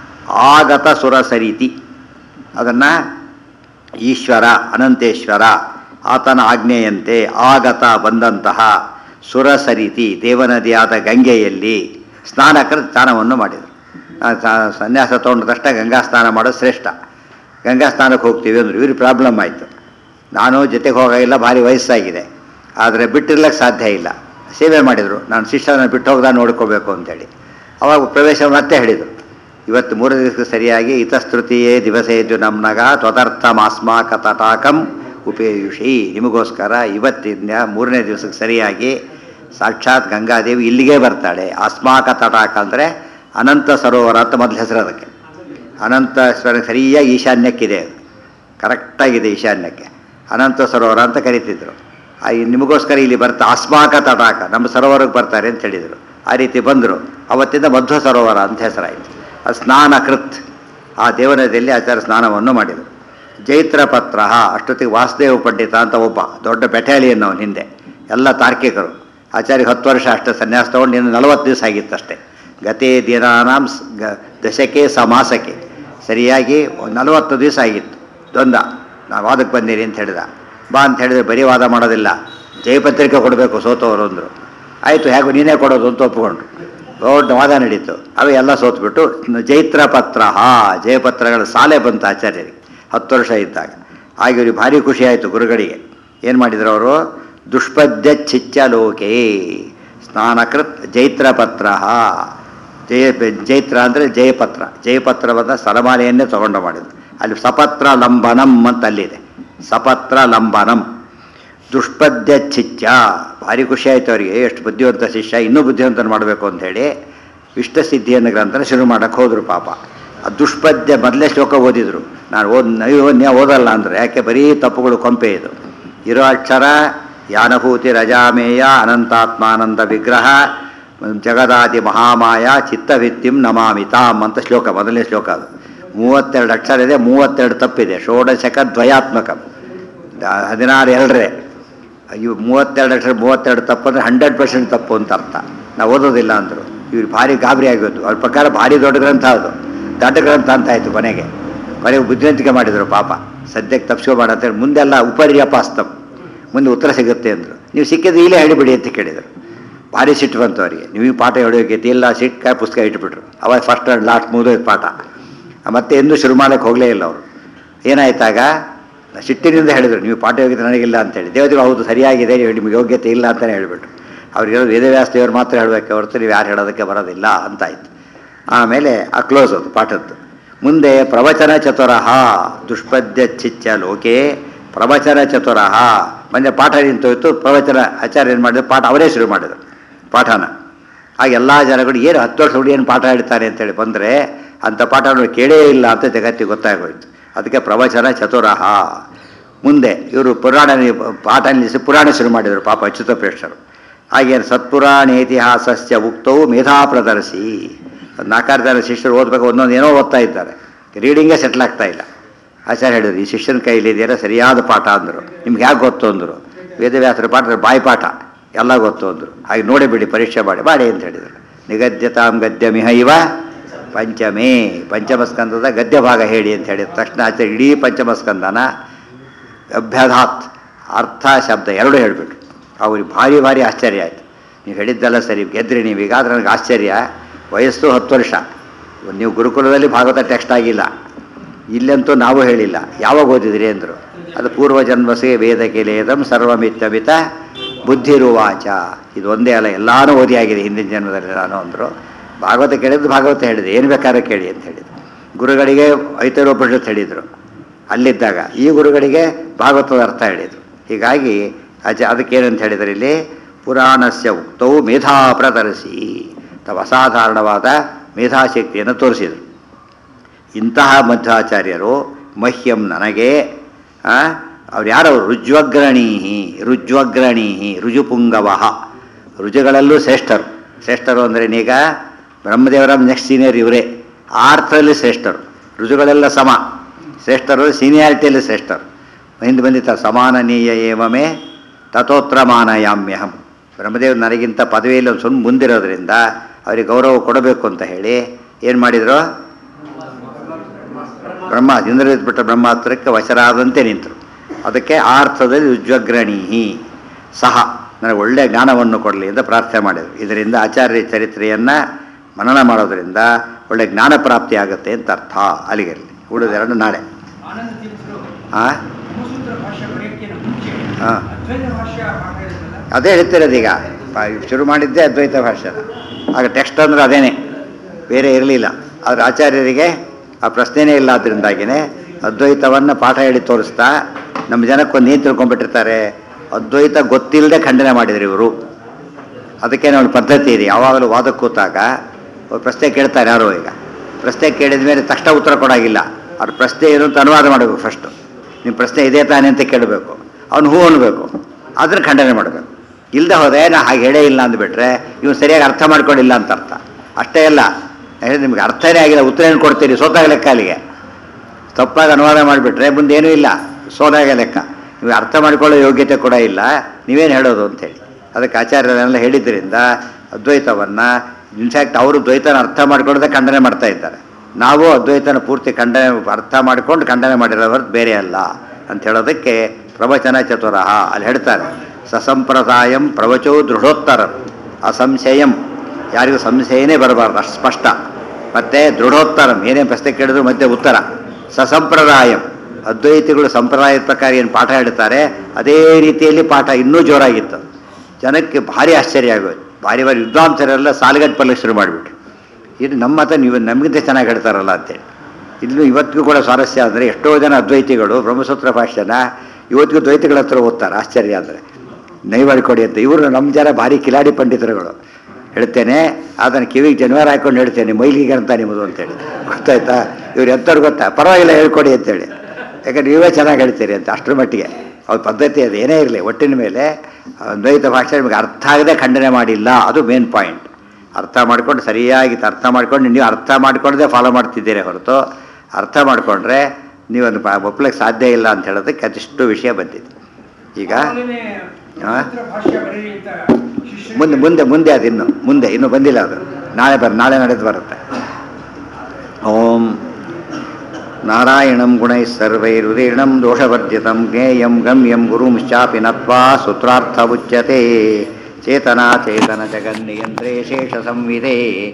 [SPEAKER 1] ಆಗತ ಸುರಸರಿತಿ ಅದನ್ನು ಈಶ್ವರ ಅನಂತೇಶ್ವರ ಆತನ ಆಜ್ಞೆಯಂತೆ ಆಗತ ಬಂದಂತಹ ಸುರಸರಿತಿ ದೇವನದಿಯಾದ ಗಂಗೆಯಲ್ಲಿ ಸ್ನಾನಕರ ಸ್ನಾನವನ್ನು ಮಾಡಿದರು ಆ ಸ- ಸನ್ಯಾಸ ತೊಗೊಂಡ ತಕ್ಷಣ ಗಂಗಾ ಸ್ನಾನ ಮಾಡೋದು ಶ್ರೇಷ್ಠ ಗಂಗಾ ಸ್ನಾನಕ್ಕೆ ಹೋಗ್ತೀವಿ ಅಂದ್ರೆ ಇವ್ರಿಗೆ ಪ್ರಾಬ್ಲಮ್ ಆಯಿತು ನಾನು ಜೊತೆಗೆ ಹೋಗೋಲ್ಲ ಭಾರಿ ವಯಸ್ಸಾಗಿದೆ ಆದರೆ ಬಿಟ್ಟಿರ್ಲಿಕ್ಕೆ ಸಾಧ್ಯ ಇಲ್ಲ ಸೇವೆ ಮಾಡಿದರು ನಾನು ಶಿಷ್ಯನ ಬಿಟ್ಟು ಹೋಗ್ದ ನೋಡ್ಕೋಬೇಕು ಅಂತೇಳಿ ಅವಾಗ ಪ್ರವೇಶ ಮತ್ತೆ ಹೇಳಿದರು ಇವತ್ತು ಮೂರು ದಿವಸಕ್ಕೆ ಸರಿಯಾಗಿ ಇತಸ್ತೃತಿಯೇ ದಿವಸೇಜು ನಮ್ನಗ ತ್ವದರ್ಥ ಮಾಸ್ಮಾಕ ತಟಾಕಂ ಉಪೇಯುಷಿ ನಿಮಗೋಸ್ಕರ ಇವತ್ತಿನ ಮೂರನೇ ದಿವಸಕ್ಕೆ ಸರಿಯಾಗಿ ಸಾಕ್ಷಾತ್ ಗಂಗಾದೇವಿ ಇಲ್ಲಿಗೆ ಬರ್ತಾಳೆ ಅಸ್ಮಾಕ ತಟಾಕ ಅಂದರೆ ಅನಂತ ಸರೋವರ ಅಂತ ಮೊದಲು ಹೆಸರು ಅದಕ್ಕೆ ಅನಂತ ಸ್ವರ ಸರಿಯಾಗಿ ಈಶಾನ್ಯಕ್ಕಿದೆ ಅದು ಕರೆಕ್ಟಾಗಿದೆ ಈಶಾನ್ಯಕ್ಕೆ ಅನಂತ ಸರೋವರ ಅಂತ ಕರಿತಿದ್ರು ಆ ಈ ನಿಮಗೋಸ್ಕರ ಇಲ್ಲಿ ಬರ್ತಾ ಅಸ್ಮಾಕ ತಟಾಕ ನಮ್ಮ ಸರೋವರಕ್ಕೆ ಬರ್ತಾರೆ ಅಂತ ಹೇಳಿದರು ಆ ರೀತಿ ಬಂದರು ಅವತ್ತಿಂದ ಮಧ್ವ ಸರೋವರ ಅಂತ ಹೆಸರಾಯಿತು ಅದು ಸ್ನಾನ ಕೃತ್ ಆ ದೇವನದಿಯಲ್ಲಿ ಆಚಾರ ಸ್ನಾನವನ್ನು ಮಾಡಿದರು ಜೈತ್ರ ಪತ್ರ ಅಷ್ಟೊತ್ತಿಗೆ ವಾಸುದೇವ ಪಂಡಿತ ಅಂತ ಒಬ್ಬ ದೊಡ್ಡ ಬೆಟಾಲಿಯನ್ ಅವನ ಹಿಂದೆ ಎಲ್ಲ ತಾರ್ಕಿಕರು ಆಚಾರ್ಯ ಹತ್ತು ವರ್ಷ ಅಷ್ಟೇ ಸನ್ಯಾಸ ತೊಗೊಂಡು ಇನ್ನು ನಲವತ್ತು ದಿವಸ ಆಗಿತ್ತಷ್ಟೇ ಗತೆ ದಿನಾನಾಂ ಸ್- ಗ- ದಶಕೆ ಸಮಾಸಕ್ಕೆ ಸರಿಯಾಗಿ ಒಂದು ನಲವತ್ತು ದಿವಸ ಆಗಿತ್ತು ದೊಂದ ನಾವು ವಾದಕ್ಕೆ ಬಂದಿರಿ ಅಂತ ಹೇಳಿದ ಬಾ ಅಂತ ಹೇಳಿದ್ರೆ ಬರೀ ವಾದ ಮಾಡೋದಿಲ್ಲ ಜಯಪತ್ರಿಕೆ ಕೊಡಬೇಕು ಸೋತವರು ಅಂದರು ಆಯಿತು ಹೇಗೂ ನೀನೇ ಕೊಡೋದು ಅಂತ ಒಪ್ಪಿಕೊಂಡ್ರು ದೊಡ್ಡ ವಾದ ನಡೀತು ಅವು ಎಲ್ಲ ಸೋತ್ಬಿಟ್ಟು ಜೈತ್ರ ಪತ್ರ ಹಾ ಜಯಪತ್ರಗಳ ಸಾಲೆ ಬಂತು ಆಚಾರ್ಯರಿಗೆ ಹತ್ತು ವರ್ಷ ಇದ್ದಾಗ ಆಗ ಇವ್ರಿಗೆ ಭಾರಿ ಖುಷಿ ಆಯಿತು ಗುರುಗಳಿಗೆ ಏನು ಮಾಡಿದ್ರು ಅವರು ದುಷ್ಪದ್ಯ ಚಿಚ್ಚ ಲೋಕೆ ಸ್ನಾನಕೃತ್ ಜೈತ್ರ ಪತ್ರ ಜಯ ಜೈತ್ರ ಅಂದರೆ ಜಯಪತ್ರ ಜಯಪತ್ರವಾದ ಸರಮಾಲೆಯನ್ನೇ ತಗೊಂಡು ಮಾಡಿದ್ರು ಅಲ್ಲಿ ಸಪತ್ರ ಲಂಬನಂ ಅಂತ ಅಲ್ಲಿದೆ ಸಪತ್ರ ಲಂಬನಂ ದುಷ್ಪದ್ಯ ಚಿಚ್ಚ ಭಾರಿ ಖುಷಿ ಆಯ್ತು ಅವರಿಗೆ ಎಷ್ಟು ಬುದ್ಧಿವಂತ ಶಿಷ್ಯ ಇನ್ನೂ ಬುದ್ಧಿವಂತನ ಮಾಡಬೇಕು ಅಂಥೇಳಿ ಇಷ್ಟಸಿದ್ಧಿಯನ್ನು ಗ್ರಂಥನ ಶುರು ಮಾಡಕ್ಕೆ ಹೋದರು ಪಾಪ ಆ ದುಷ್ಪದ್ಯ ಮೊದಲೇ ಶ್ಲೋಕ ಓದಿದ್ರು ನಾನು ಓದ್ ನೀವು ನೀವು ಓದಲ್ಲ ಅಂದರೆ ಯಾಕೆ ಬರೀ ತಪ್ಪುಗಳು ಕೊಂಪೆ ಇದು ಇರೋ ಅಕ್ಷರ ಯಾನಭೂತಿ ರಜಾಮೇಯ ಅನಂತಾತ್ಮಾನಂದ ವಿಗ್ರಹ ಜಗದಾದಿ ಮಹಾಮಾಯ ಚಿತ್ತವಿತ್ತಿಂ ನಮಾಮಿತಾಂ ಅಂತ ಶ್ಲೋಕ ಮೊದಲನೇ ಶ್ಲೋಕ ಅದು ಮೂವತ್ತೆರಡು ಅಕ್ಷರ ಇದೆ ಮೂವತ್ತೆರಡು ತಪ್ಪಿದೆ ಷೋಡಶಕ ದ್ವಯಾತ್ಮಕ ದ- ಹದಿನಾರು ಎರಡರೇ ಇವು ಮೂವತ್ತೆರಡು ಅಕ್ಷರ ಮೂವತ್ತೆರಡು ತಪ್ಪು ಅಂದರೆ ಹಂಡ್ರೆಡ್ ಪರ್ಸೆಂಟ್ ತಪ್ಪು ಅಂತ ಅರ್ಥ ನಾವು ಓದೋದಿಲ್ಲ ಅಂದರು ಇವ್ರು ಭಾರಿ ಗಾಬರಿ ಆಗೋದು ಅವ್ರ ಪ್ರಕಾರ ಭಾರಿ ದೊಡ್ಡ ಗ್ರಂಥ ಅದು ದೊಡ್ಡ ಗ್ರಂಥ ಅಂತ ಆಯಿತು ಕೊನೆಗೆ ಬರೀ ಬುದ್ಧಿವಂತಿಕೆ ಮಾಡಿದರು ಪಾಪ ಸದ್ಯಕ್ಕೆ ತಪ್ಪಿಸ್ಕೋಬೇಡ ಅಂತೇಳಿ ಮುಂದೆಲ್ಲ ಉಪರ್ಯಪಾಸ್ತಂ ಮುಂದೆ ಉತ್ತರ ಸಿಗುತ್ತೆ ಅಂದರು ನೀವು ಸಿಕ್ಕಿದ್ರೆ ಇಲ್ಲೇ ಹೇಳಿಬಿಡಿ ಅಂತ ಕೇಳಿದರು ಭಾರಿ ಸಿಟ್ಟು ಬಂತು ಅವರಿಗೆ ನೀವು ಪಾಠ ಹೇಳೋಕೆ ಇಲ್ಲ ಸಿಕ್ಕ ಪುಸ್ತಕ ಇಟ್ಬಿಟ್ರು ಅವಾಗ ಫಸ್ಟ್ ಆ್ಯಂಡ್ ಲಾಸ್ಟ್ ಮುಗಿದೋಯ್ತು ಪಾಠ ಮತ್ತೆ ಎಂದೂ ಶುರು ಮಾಡೋಕ್ಕೆ ಹೋಗಲೇ ಇಲ್ಲ ಅವರು ಏನಾಯ್ತಾಗ ಸಿಟ್ಟಿನಿಂದ ಹೇಳಿದರು ನೀವು ಪಾಠ ಯೋಗ್ಯತೆ ನನಗಿಲ್ಲ ಅಂತೇಳಿ ದೇವತೆಗಳು ಹೌದು ಸರಿಯಾಗಿದೆ ನೀವು ನಿಮಗೆ ಯೋಗ್ಯತೆ ಇಲ್ಲ ಅಂತಲೇ ಹೇಳಿಬಿಟ್ರು ಅವ್ರಿಗೆ ಹೇಳೋದು ವೇದವ್ಯಾಸ ದೇವರು ಮಾತ್ರ ಹೇಳಬೇಕು ಹೊರತು ನೀವು ಯಾರು ಹೇಳೋದಕ್ಕೆ ಬರೋದಿಲ್ಲ ಅಂತಾಯ್ತು ಆಮೇಲೆ ಆ ಕ್ಲೋಸ್ ಅದು ಪಾಠದ್ದು ಮುಂದೆ ಪ್ರವಚನ ಚತುರಃ ದುಷ್ಪದ್ಯ ಚಿಚ್ಚ ಲೋಕೆ ಪ್ರವಚನ ಚತುರಃ ಮೊನ್ನೆ ಪಾಠ ನಿಂತೋಯ್ತು ಪ್ರವಚನ ಆಚಾರ್ಯ ಏನು ಮಾಡಿದ್ರು ಪಾಠ ಅವರೇ ಶುರು ಮಾಡಿದರು ಪಾಠನ ಆಗ ಎಲ್ಲ ಜನಗಳು ಏನು ಹತ್ತು ವರ್ಷ ಹುಡುಗಿ ಏನು ಪಾಠ ಹೇಳ್ತಾರೆ ಅಂತೇಳಿ ಬಂದರೆ ಅಂಥ ಪಾಠ ಅವ್ರು ಕೇಳೇ ಇಲ್ಲ ಅಂತ ಜಗತ್ತಿಗೆ ಗೊತ್ತಾಗೋಯ್ತು ಅದಕ್ಕೆ ಪ್ರವಚನ ಚತುರಃ ಮುಂದೆ ಇವರು ಪುರಾಣ ನಿ- ಪಾಠ ನಿಲ್ಲಿಸಿ ಪುರಾಣ ಶುರು ಮಾಡಿದರು ಪಾಪ ಅಚ್ಯುತ ಪ್ರೇಕ್ಷರು ಹಾಗೇನು ಸತ್ಪುರಾಣ ಇತಿಹಾಸಸ್ಯ ಉಕ್ತವು ಮೇಧಾ ಪ್ರದರ್ಶಿ ನಾಲ್ಕಾರು ಜನ ಶಿಷ್ಯರು ಓದಬೇಕು ಒಂದೊಂದು ಏನೋ ಓದ್ತಾ ಇದ್ದಾರೆ ರೀಡಿಂಗೇ ಸೆಟ್ಲ್ ಆಗ್ತಾ ಇಲ್ಲ ಆಚಾರ್ಯ ಹೇಳಿದ್ರು ಈ ಶಿಷ್ಯನ ಕೈಲಿ ಇದೆಯಲ್ಲ ಸರಿಯಾದ ಪಾಠ ಅಂದರು ನಿಮ್ಗೆ ಯಾಕೆ ಗೊತ್ತು ಅಂದರು ವೇದವ್ಯಾಸರ ಪಾಠ ಬಾಯಿ ಪಾಠ ಎಲ್ಲ ಗೊತ್ತು ಅಂದರು ಹಾಗೆ ನೋಡಿ ಬಿಡಿ ಪರೀಕ್ಷೆ ಮಾಡಿ ಮಾಡಿ ಅಂತ ಹೇಳಿದರು ನಿಗದ್ಯತಾಂ ಗದ್ಯಮಿಹ ಇವ ಪಂಚಮೇ ಪಂಚಮಸ್ಕಂದದ ಗದ್ಯ ಭಾಗ ಹೇಳಿ ಅಂತ ಹೇಳಿದ ತಕ್ಷಣ ಆಚಾರ್ಯ ಇಡೀ ಪಂಚಮಸ್ಕಂದನ ಅಭ್ಯಧಾತ್ ಅರ್ಥ ಶಬ್ದ ಎರಡೂ ಹೇಳಿಬಿಟ್ರು ಅವ್ರಿಗೆ ಭಾರಿ ಭಾರಿ ಆಶ್ಚರ್ಯ ಆಯಿತು ನೀವು ಹೇಳಿದ್ದೆಲ್ಲ ಸರಿ ಗೆದ್ರಿ ನೀವೀಗ ಆದ್ರೆ ನನಗೆ ಆಶ್ಚರ್ಯ ವಯಸ್ಸು ಹತ್ತು ವರ್ಷ ನೀವು ಗುರುಕುಲದಲ್ಲಿ ಭಾಗವತ ಟೆಕ್ಸ್ಟ್ ಆಗಿಲ್ಲ ಇಲ್ಲಂತೂ ನಾವು ಹೇಳಿಲ್ಲ ಯಾವಾಗ ಓದಿದ್ರಿ ಅಂದರು ಅದು ಪೂರ್ವಜನ್ಮಸೆ ವೇದಕ್ಕೆ ಲೇದಂ ಸರ್ವಮಿತ್ತಮಿತ ಬುದ್ಧಿರುವಾಚ ಇದು ಒಂದೇ ಅಲ್ಲ ಎಲ್ಲಾನು ಓದಿ ಆಗಿದೆ ಹಿಂದಿನ ಜನ್ಮದಲ್ಲಿ ನಾನು ಅಂದರು ಭಾಗವತ ಕೇಳಿದ್ದು ಭಾಗವತ ಹೇಳಿದೆ ಏನು ಬೇಕಾದ್ರೆ ಕೇಳಿ ಅಂತ ಹೇಳಿದ್ರು ಗುರುಗಳಿಗೆ ಐತರೋಪನಿಷತ್ ಹೇಳಿದರು ಅಲ್ಲಿದ್ದಾಗ ಈ ಗುರುಗಳಿಗೆ ಭಾಗವತದ ಅರ್ಥ ಹೇಳಿದರು ಹೀಗಾಗಿ ಅಜ ಅದಕ್ಕೇನಂತ ಹೇಳಿದರೆ ಇಲ್ಲಿ ಪುರಾಣಸ್ಯ ಉಕ್ತವು ಮೇಧಾ ಪ್ರದರ್ಶಿ ಅಥವಾ ಅಸಾಧಾರಣವಾದ ಮೇಧಾಶಕ್ತಿಯನ್ನು ತೋರಿಸಿದರು ಇಂತಹ ಮಧ್ವಾಚಾರ್ಯರು ಮಹ್ಯಂ ನನಗೆ ಆ, ಅವ್ರು ಯಾರು ರುಜ್ವಗ್ರಣೀಹಿ ರುಜ್ವಗ್ರಣೀಹಿ ರುಜುಪುಂಗವ ರುಜುಗಳಲ್ಲೂ ಶ್ರೇಷ್ಠರು ಶ್ರೇಷ್ಠರು ಅಂದರೆ ಈಗ ಬ್ರಹ್ಮದೇವರ ನೆಕ್ಸ್ಟ್ ಸೀನಿಯರ್ ಇವರೇ ಆ ಅರ್ಥದಲ್ಲಿ ಶ್ರೇಷ್ಠರು ರುಜುಗಳೆಲ್ಲ ಸಮ ಶ್ರೇಷ್ಠರು ಸೀನಿಯಾರಿಟಿಯಲ್ಲಿ ಶ್ರೇಷ್ಠರು ಹಿಂದೆ ಬಂದಿತ್ತ ಸಮಾನನೀಯ ಏವಮೇ ತಥೋತ್ರ ಮಾನಯಾಮ್ಯಹಂ ಬ್ರಹ್ಮದೇವ್ ನನಗಿಂತ ಪದವಿಯಲ್ಲಿ ಒಂದು ಸ್ವಲ್ಪ ಮುಂದಿರೋದ್ರಿಂದ ಅವರಿಗೆ ಗೌರವ ಕೊಡಬೇಕು ಅಂತ ಹೇಳಿ ಏನು ಮಾಡಿದರು ಬ್ರಹ್ಮ ಇಂದ್ರಜಿತ್ ಬಿಟ್ಟ ಬ್ರಹ್ಮಾಸ್ತ್ರಕ್ಕೆ ವಶರಾದಂತೆ ನಿಂತರು ಅದಕ್ಕೆ ಆ ಅರ್ಥದಲ್ಲಿ ಉಜ್ವಗ್ರಣೀಹಿ ಸಹ ನನಗೆ ಒಳ್ಳೆಯ ಜ್ಞಾನವನ್ನು ಕೊಡಲಿ ಅಂತ ಪ್ರಾರ್ಥನೆ ಮಾಡಿದರು ಇದರಿಂದ ಆಚಾರ್ಯ ಚರಿತ್ರೆಯನ್ನು ಮನನ ಮಾಡೋದರಿಂದ ಒಳ್ಳೆಯ ಜ್ಞಾನ ಪ್ರಾಪ್ತಿ ಆಗುತ್ತೆ ಅಂತ ಅರ್ಥ ಅಲ್ಲಿಗಿರಲಿ ಉಳಿದೆರಡು ನಾಳೆ
[SPEAKER 3] ಆನಂದ ತೀರ್ಥರು
[SPEAKER 1] ಆ
[SPEAKER 3] ಬ್ರಹ್ಮಸೂತ್ರ ಭಾಷೆ ಬರೆಯೋಕ್ಕಿಂತ ಮುಂಚೆ
[SPEAKER 1] ಹಾ.
[SPEAKER 3] ಅದ್ವೈತ ಭಾಷೆ ಪಾಠ ಹೇಳಿದ್ರಲ್ಲ
[SPEAKER 1] ಅದೇ ಹೇಳ್ತಿರೋದು ಈಗ ಪ- ಶುರು ಮಾಡಿದ್ದೆ ಅದ್ವೈತ ಭಾಷೆನ ಆಗ ಟೆಕ್ಸ್ಟ್ ಅಂದ್ರೆ ಅದೇನೆ ಬೇರೆ ಇರಲಿಲ್ಲ ಆದರೆ ಆಚಾರ್ಯರಿಗೆ ಆ ಪ್ರಶ್ನೆನೇ ಇಲ್ಲ ಅದರಿಂದಾಗಿನೇ ಅದ್ವೈತವನ್ನು ಪಾಠ ಹೇಳಿ ತೋರಿಸ್ತಾ ನಮ್ಮ ಜನಕ್ಕೊಂದು ಏನು ತಿಳ್ಕೊಂಡ್ಬಿಟ್ಟಿರ್ತಾರೆ ಅದ್ವೈತ ಗೊತ್ತಿಲ್ಲದೆ ಖಂಡನೆ ಮಾಡಿದ್ರು ಇವರು ಅದಕ್ಕೆ ಒಂದು ಪದ್ಧತಿ ಇದೆ ಯಾವಾಗಲೂ ವಾದಕ್ಕೆ ಕೂತಾಗ ಅವ್ರು ಪ್ರಶ್ನೆ ಕೇಳ್ತಾರೆ ಯಾರೋ ಈಗ ಪ್ರಶ್ನೆ ಕೇಳಿದ ಮೇಲೆ ತಕ್ಷಣ ಉತ್ತರ ಕೊಡಾಗಿಲ್ಲ ಅವ್ರ ಪ್ರಶ್ನೆ ಏನು ಅಂತ ಅನುವಾದ ಮಾಡಬೇಕು ಫಸ್ಟು ನಿಮ್ಮ ಪ್ರಶ್ನೆ ಇದೇ ತಾನೇ ಅಂತ ಕೇಳಬೇಕು ಅವ್ನು ಹೂ ಅನ್ಬೇಕು ಅದನ್ನು ಖಂಡನೆ ಮಾಡಬೇಕು ಇಲ್ಲದೆ ಹೋದೆ ನಾ ಹಾಗೆ ಹೇಳೇ ಇಲ್ಲ ಅಂದ್ಬಿಟ್ರೆ ಇವ್ನು ಸರಿಯಾಗಿ ಅರ್ಥ ಮಾಡ್ಕೊಂಡಿಲ್ಲ ಅಂತ ಅರ್ಥ ಅಷ್ಟೇ ಅಲ್ಲ ಹೇಳಿ ನಿಮ್ಗೆ ಅರ್ಥನೇ ಆಗಿಲ್ಲ ಉತ್ತರ ಏನು ಕೊಡ್ತೀರಿ ಸೋತಾಗ ಲೆಕ್ಕ ಅಲ್ಲಿಗೆ ತಪ್ಪಾಗಿ ಅನುವಾದ ಮಾಡಿಬಿಟ್ರೆ ಮುಂದೆ ಏನೂ ಇಲ್ಲ ಸೋದಾಗ ಲೆಕ್ಕ ನೀವು ಅರ್ಥ ಮಾಡಿಕೊಳ್ಳೋ ಯೋಗ್ಯತೆ ಕೂಡ ಇಲ್ಲ ನೀವೇನು ಹೇಳೋದು ಅಂತೇಳಿ ಅದಕ್ಕೆ ಆಚಾರ್ಯರೆಲ್ಲ ಹೇಳಿದ್ರಿಂದ ಅದ್ವೈತವನ್ನು ಇನ್ಫ್ಯಾಕ್ಟ್ ಅವರು ದ್ವೈತನ ಅರ್ಥ ಮಾಡ್ಕೊಳ್ಳದೆ ಖಂಡನೆ ಮಾಡ್ತಾ ಇದ್ದಾರೆ ನಾವು ಅದ್ವೈತನ ಪೂರ್ತಿ ಖಂಡನೆ ಅರ್ಥ ಮಾಡಿಕೊಂಡು ಖಂಡನೆ ಮಾಡಿರೋ ಹೊರತು ಬೇರೆ ಅಲ್ಲ ಅಂತ ಹೇಳೋದಕ್ಕೆ ಪ್ರವಚನ ಚತುರಃ ಅಲ್ಲಿ ಹೇಳ್ತಾರೆ ಸಸಂಪ್ರದಾಯಂ ಪ್ರವಚೋ ದೃಢೋತ್ತರ ಅಸಂಶಯಂ ಯಾರಿಗೂ ಸಂಶಯನೇ ಬರಬಾರ್ದು ಅಷ್ಟು ಸ್ಪಷ್ಟ ಮತ್ತು ದೃಢೋತ್ತರಂ ಏನೇ ಪ್ರಶ್ನೆ ಕೇಳಿದ್ರು ಮಧ್ಯೆ ಉತ್ತರ ಸಸಂಪ್ರದಾಯಂ ಅದ್ವೈತಿಗಳು ಸಂಪ್ರದಾಯದ ಪ್ರಕಾರ ಏನು ಪಾಠ ಹೇಳ್ತಾರೆ ಅದೇ ರೀತಿಯಲ್ಲಿ ಪಾಠ ಇನ್ನೂ ಜೋರಾಗಿತ್ತು ಜನಕ್ಕೆ ಭಾರಿ ಆಶ್ಚರ್ಯ ಆಗೋದು ಭಾರಿ ಭಾರಿ ವಿದ್ವಾಂಸರೆಲ್ಲ ಸಾಲುಗಟ್ಟು ಪಲ್ಲೆ ಶುರು ಮಾಡಿಬಿಟ್ರು ಇದು ನಮ್ಮ ಮತ ನೀವು ನಮಗಿಂತ ಚೆನ್ನಾಗಿ ಹೇಳ್ತಾರಲ್ಲ ಅಂತೇಳಿ ಇಲ್ಲೂ ಇವತ್ತಿಗೂ ಕೂಡ ಸ್ವಾರಸ್ಯ ಅಂದರೆ ಎಷ್ಟೋ ಜನ ಅದ್ವೈತಿಗಳು ಬ್ರಹ್ಮಸೂತ್ರ ಭಾಷ್ಯನ ಇವತ್ತಿಗೂ ದ್ವೈತಿಗಳ ಹತ್ರ ಓದ್ತಾರೆ ಆಶ್ಚರ್ಯ ಅಂದರೆ ನೈವಾಡಿಕೊಡಿ ಅಂತ ಇವರು ನಮ್ಮ ಜನ ಭಾರಿ ಕಿಲಾಡಿ ಪಂಡಿತರುಗಳು ಹೇಳ್ತೇನೆ ಅದನ್ನು ಕಿವಿಗೆ ಜನಿವಾರ ಹಾಕೊಂಡು ಹೇಳ್ತೇನೆ ಮೈಲಿಗೆ ಅಂತ ನಿಮ್ಮದು ಅಂತೇಳಿ ಗೊತ್ತಾಯ್ತಾ ಇವ್ರು ಎಂಥವ್ರು ಗೊತ್ತಾ ಪರವಾಗಿಲ್ಲ ಹೇಳ್ಕೊಡಿ ಅಂತೇಳಿ ಯಾಕಂದ್ರೆ ನೀವೇ ಚೆನ್ನಾಗಿ ಹೇಳ್ತೀರಿ ಅಂತ ಅಷ್ಟರ ಮಟ್ಟಿಗೆ ಅವ್ರ ಪದ್ಧತಿ ಅದು ಏನೇ ಇರಲಿ ಒಟ್ಟಿನ ಮೇಲೆ ದ್ವೈತ ಭಾಷೆ ನಿಮಗೆ ಅರ್ಥ ಆಗದೆ ಖಂಡನೆ ಮಾಡಿಲ್ಲ ಅದು ಮೇನ್ ಪಾಯಿಂಟ್ ಅರ್ಥ ಮಾಡ್ಕೊಂಡು ಸರಿಯಾಗಿ ಅರ್ಥ ಮಾಡ್ಕೊಂಡು ನೀವು ಅರ್ಥ ಮಾಡ್ಕೊಂಡೇ ಫಾಲೋ ಮಾಡ್ತಿದ್ದೀರಿ ಹೊರತು ಅರ್ಥ ಮಾಡಿಕೊಂಡ್ರೆ ನೀವು ಅದನ್ನು ಪ- ಒಪ್ಲಿಕ್ಕೆ ಸಾಧ್ಯ ಇಲ್ಲ ಅಂತ ಹೇಳೋದಕ್ಕೆ ಅದಿಷ್ಟು ವಿಷಯ ಬಂದಿದೆ ಈಗ
[SPEAKER 3] ಆಮೇಲೆ ಬ್ರಹ್ಮಸೂತ್ರ ಭಾಷೆ ಬರೀರಿ ಅಂತ ಶಿಷ್ಯರಿಗೆ
[SPEAKER 1] ಮುಂದೆ ಮುಂದೆ ಮುಂದೆ ಅದು ಇನ್ನು ಮುಂದೆ ಇನ್ನೂ ಬಂದಿಲ್ಲ ಅದು ನಾಳೆ ಬರ ನಾಳೆ ನಡೆದು ಬರುತ್ತೆ ಓಂ ನಾರಾಯಣಂ ಗುಣೈಃ ಸರ್ವೈರುದೀರ್ಣಂ ದೋಷವರ್ಜಿತಂ ಜ್ಞೇಯಂ ಗಮ್ಯಂ ಗುರುಂಶ್ಚಾಪಿ ನತ್ವಾ ಸೂತ್ರಾರ್ಥ ಉಚ್ಯತೆ ಚೇತನಾ ಚೇತನ ಜಗನ್ನಿಯಂತ್ರೇ ಶೇಷ ಸಂವಿದೆ